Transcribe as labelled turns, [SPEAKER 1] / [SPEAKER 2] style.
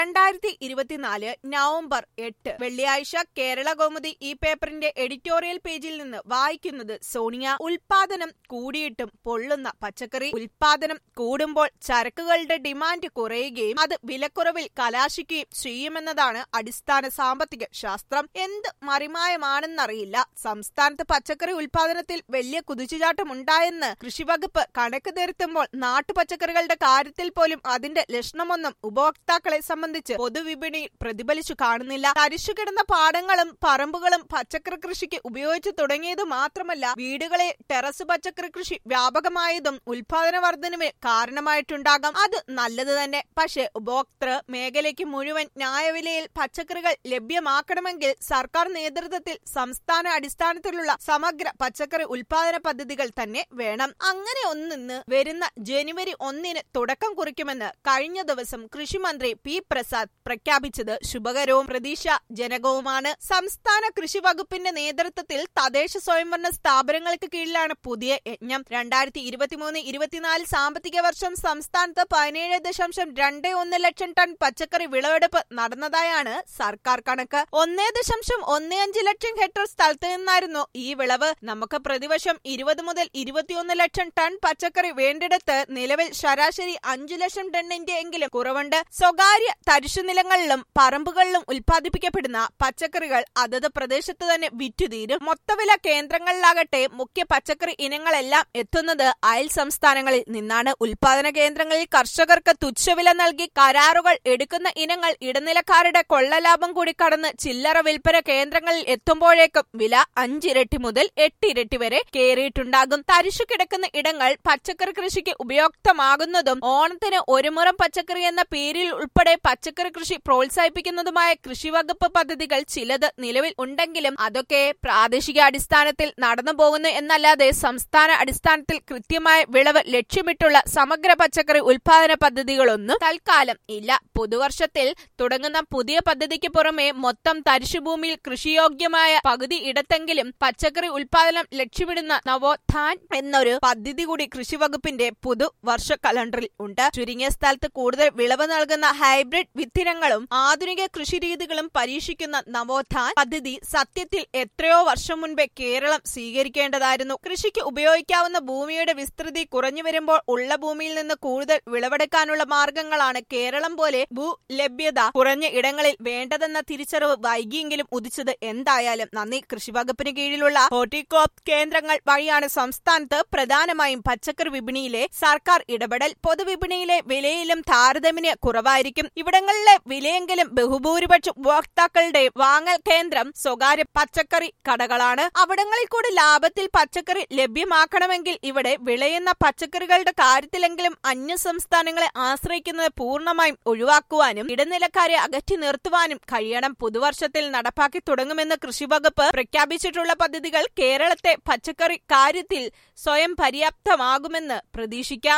[SPEAKER 1] രണ്ടായിരത്തി ഇരുപത്തിനാല് നവംബർ എട്ട് വെള്ളിയാഴ്ച കേരള കൗമുദി ഈ പേപ്പറിന്റെ എഡിറ്റോറിയൽ പേജിൽ നിന്ന് വായിക്കുന്നത് സോണിയ ഉൽപാദനം കൂടിയിട്ടും പൊള്ളുന്ന പച്ചക്കറി ഉൽപാദനം കൂടുമ്പോൾ ചരക്കുകളുടെ ഡിമാൻഡ് കുറയുകയും അത് വിലക്കുറവിൽ കലാശിക്കുകയും ചെയ്യുമെന്നതാണ് അടിസ്ഥാന സാമ്പത്തിക ശാസ്ത്രം എന്ത് മറിമായമാണെന്നറിയില്ല സംസ്ഥാനത്ത് പച്ചക്കറി ഉൽപാദനത്തിൽ വലിയ കുതിച്ചുചാട്ടമുണ്ടായെന്ന് കൃഷിവകുപ്പ് കണക്ക് തിരുത്തുമ്പോൾ നാട്ടുപച്ചക്കറികളുടെ കാര്യത്തിൽ പോലും അതിന്റെ ലക്ഷണമൊന്നും ഉപഭോക്താക്കളെ സംബന്ധിച്ച് പൊതുവിപണിയിൽ പ്രതിഫലിച്ചു കാണുന്നില്ല തരിശുകിടന്ന പാടങ്ങളും പറമ്പുകളും പച്ചക്കറി കൃഷിക്ക് ഉപയോഗിച്ചു തുടങ്ങിയത് മാത്രമല്ല വീടുകളെ ടെറസ് പച്ചക്കറി കൃഷി വ്യാപകമായതും ഉൽപാദന വർധനവിന് കാരണമായിട്ടുണ്ടാകാം അത് നല്ലത് തന്നെ പക്ഷേ ഉപഭോക്തൃ മേഖലയ്ക്ക് മുഴുവൻ ന്യായവിലയിൽ പച്ചക്കറികൾ ലഭ്യമാക്കണമെങ്കിൽ സർക്കാർ നേതൃത്വത്തിൽ സംസ്ഥാന അടിസ്ഥാനത്തിലുള്ള സമഗ്ര പച്ചക്കറി ഉൽപാദന പദ്ധതികൾ തന്നെ വേണം അങ്ങനെ ഒന്നിന്ന് വരുന്ന ജനുവരി ഒന്നിന് തുടക്കം കുറിക്കുമെന്ന് കഴിഞ്ഞ ദിവസം കൃഷിമന്ത്രി പി പ്രസാദ് പ്രഖ്യാപിച്ചത് ശുഭകരവും പ്രതീക്ഷ ജനകവുമാണ് സംസ്ഥാന കൃഷി വകുപ്പിന്റെ നേതൃത്വത്തിൽ തദ്ദേശ സ്വയംഭരണ സ്ഥാപനങ്ങൾക്ക് കീഴിലാണ് പുതിയ യജ്ഞം രണ്ടായിരത്തി ഇരുപത്തിമൂന്ന് ഇരുപത്തിനാല് സാമ്പത്തിക വർഷം സംസ്ഥാനത്ത് പതിനേഴ് ദശാംശം രണ്ട് ഒന്ന് ലക്ഷം ടൺ പച്ചക്കറി വിളവെടുപ്പ് നടന്നതായാണ് സർക്കാർ കണക്ക് ഒന്നേ ദശാംശം ഒന്ന് അഞ്ച് ലക്ഷം ഹെക്ടർ സ്ഥലത്ത് നിന്നായിരുന്നു ഈ വിളവ് നമുക്ക് പ്രതിവർഷം ഇരുപത് മുതൽ ഇരുപത്തിയൊന്ന് ലക്ഷം ടൺ പച്ചക്കറി വേണ്ടിടത്ത് നിലവിൽ ശരാശരി അഞ്ചു ലക്ഷം ടണ്ണിന്റെ എങ്കിലും കുറവുണ്ട് സ്വകാര്യ തരിശുനിലങ്ങളിലും പറമ്പുകളിലും ഉൽപ്പാദിപ്പിക്കപ്പെടുന്ന പച്ചക്കറികൾ അതത് പ്രദേശത്ത് തന്നെ വിറ്റുതീരും മൊത്തവില കേന്ദ്രങ്ങളിലാകട്ടെ മുഖ്യ പച്ചക്കറി ഇനങ്ങളെല്ലാം എത്തുന്നത് അയൽ സംസ്ഥാനങ്ങളിൽ നിന്നാണ് ഉൽപാദന കേന്ദ്രങ്ങളിൽ കർഷകർക്ക് തുച്ഛവില നൽകി കരാറുകൾ എടുക്കുന്ന ഇനങ്ങൾ ഇടനിലക്കാരുടെ കൊള്ളലാഭം കൂടി കടന്ന് ചില്ലറ വിൽപ്പന കേന്ദ്രങ്ങളിൽ എത്തുമ്പോഴേക്കും വില അഞ്ചിരട്ടി മുതൽ എട്ടിരട്ടി വരെ കയറിയിട്ടുണ്ടാകും തരിശു കിടക്കുന്ന ഇടങ്ങൾ പച്ചക്കറി കൃഷിക്ക് ഉപയോക്തമാകുന്നതും ഓണത്തിന് ഒരു മുറം പച്ചക്കറി എന്ന പേരിൽ ഉൾപ്പെടെ പച്ചക്കറി കൃഷി പ്രോത്സാഹിപ്പിക്കുന്നതുമായ കൃഷിവകുപ്പ് പദ്ധതികൾ ചിലത് നിലവിൽ ഉണ്ടെങ്കിലും അതൊക്കെ പ്രാദേശിക അടിസ്ഥാനത്തിൽ നടന്നു പോകുന്നു എന്നല്ലാതെ സംസ്ഥാന അടിസ്ഥാനത്തിൽ കൃത്യമായ വിളവ് ലക്ഷ്യമിട്ടുള്ള സമഗ്ര പച്ചക്കറി ഉൽപാദന പദ്ധതികളൊന്നും തൽക്കാലം ഇല്ല പുതുവർഷത്തിൽ തുടങ്ങുന്ന പുതിയ പദ്ധതിക്ക് പുറമെ മൊത്തം തരിശുഭൂമിയിൽ കൃഷിയോഗ്യമായ പകുതി ഇടത്തെങ്കിലും പച്ചക്കറി ഉൽപാദനം ലക്ഷ്യമിടുന്ന നവോത്ഥാൻ എന്നൊരു പദ്ധതി കൂടി കൃഷിവകുപ്പിന്റെ പുതുവർഷ കലണ്ടറിൽ ഉണ്ട് ചുരുങ്ങിയ സ്ഥലത്ത് കൂടുതൽ വിളവ് നൽകുന്ന ഹൈബ്രിഡ് വിത്തിനങ്ങളും ആധുനിക കൃഷിരീതികളും പരീക്ഷിക്കുന്ന നവോത്ഥാൻ പദ്ധതി സത്യത്തിൽ എത്രയോ വർഷം മുൻപേ കേരളം സ്വീകരിക്കേണ്ടതായിരുന്നു കൃഷിക്ക് ഉപയോഗിക്കാവുന്ന ഭൂമിയുടെ വിസ്തൃതി കുറഞ്ഞു വരുമ്പോൾ ഉള്ള ഭൂമിയിൽ നിന്ന് കൂടുതൽ വിളവെടുക്കാനുള്ള മാർഗങ്ങളാണ് കേരളം പോലെ ഭൂ ലഭ്യത കുറഞ്ഞ ഇടങ്ങളിൽ വേണ്ടതെന്ന തിരിച്ചറിവ് വൈകിയെങ്കിലും ഉദിച്ചത് എന്തായാലും നന്ദി കൃഷിവകുപ്പിന് കീഴിലുള്ള ഹോർട്ടിക്രോപ്പ് കേന്ദ്രങ്ങൾ വഴിയാണ് സംസ്ഥാനത്ത് പ്രധാനമായും പച്ചക്കറി വിപണിയിലെ സർക്കാർ ഇടപെടൽ പൊതുവിപണിയിലെ വിലയിലും താരതമ്യ കുറവായിരിക്കും ഇവിടങ്ങളിലെ വിലയെങ്കിലും ബഹുഭൂരിപക്ഷ ഉപഭോക്താക്കളുടെ വാങ്ങൽ കേന്ദ്രം സ്വകാര്യ പച്ചക്കറി കടകളാണ് അവിടങ്ങളിൽ കൂടി ലാഭത്തിൽ പച്ചക്കറി ലഭ്യമാക്കണമെങ്കിൽ ഇവിടെ വിളയുന്ന പച്ചക്കറികളുടെ കാര്യത്തിലെങ്കിലും അന്യ സംസ്ഥാനങ്ങളെ ആശ്രയിക്കുന്നത് പൂർണ്ണമായും ഒഴിവാക്കുവാനും ഇടനിലക്കാരെ അകറ്റി നിർത്തുവാനും കഴിയണം പുതുവർഷത്തിൽ നടപ്പാക്കി തുടങ്ങുമെന്ന് കൃഷിവകുപ്പ് പ്രഖ്യാപിച്ചിട്ടുള്ള പദ്ധതികൾ കേരളത്തെ പച്ചക്കറി കാര്യത്തിൽ സ്വയം പര്യാപ്തമാകുമെന്ന് പ്രതീക്ഷിക്കാം